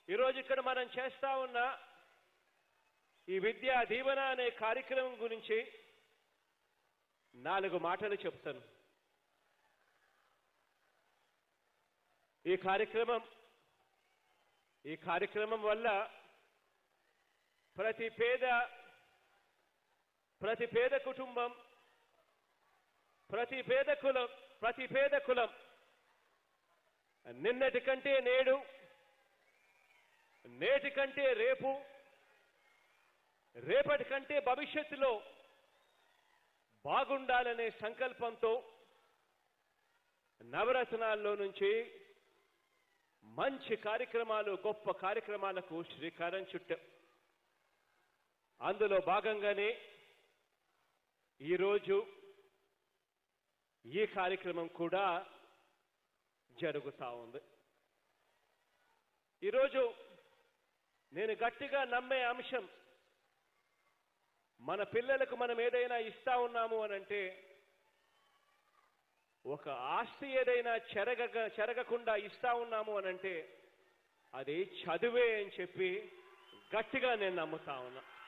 ఈరోజు ఇక్కడ మనం చేస్తా ఉన్న ఈ విద్యా దీవెన అనే కార్యక్రమం గురించి నాలుగు మాటలు చెప్తాను ఈ కార్యక్రమం ఈ కార్యక్రమం వల్ల ప్రతి పేద ప్రతి పేద కుటుంబం ప్రతి పేద కులం ప్రతి పేద కులం నిన్నటి కంటే నేడు నేటి కంటే రేపు రేపటి కంటే భవిష్యత్తులో బాగుండాలనే సంకల్పంతో నవరత్నాల్లో నుంచి మంచి కార్యక్రమాలు గొప్ప కార్యక్రమాలకు శ్రీకారం చుట్టాం అందులో భాగంగానే ఈరోజు ఈ కార్యక్రమం కూడా జరుగుతా ఉంది ఈరోజు నేను గట్టిగా నమ్మే అంశం మన పిల్లలకు మనం ఏదైనా ఇస్తా ఉన్నాము అని అంటే ఒక ఆస్తి ఏదైనా చెరగ చెరగకుండా ఇస్తా ఉన్నాము అని అంటే అది చదువే అని చెప్పి గట్టిగా నేను నమ్ముతా ఉన్నా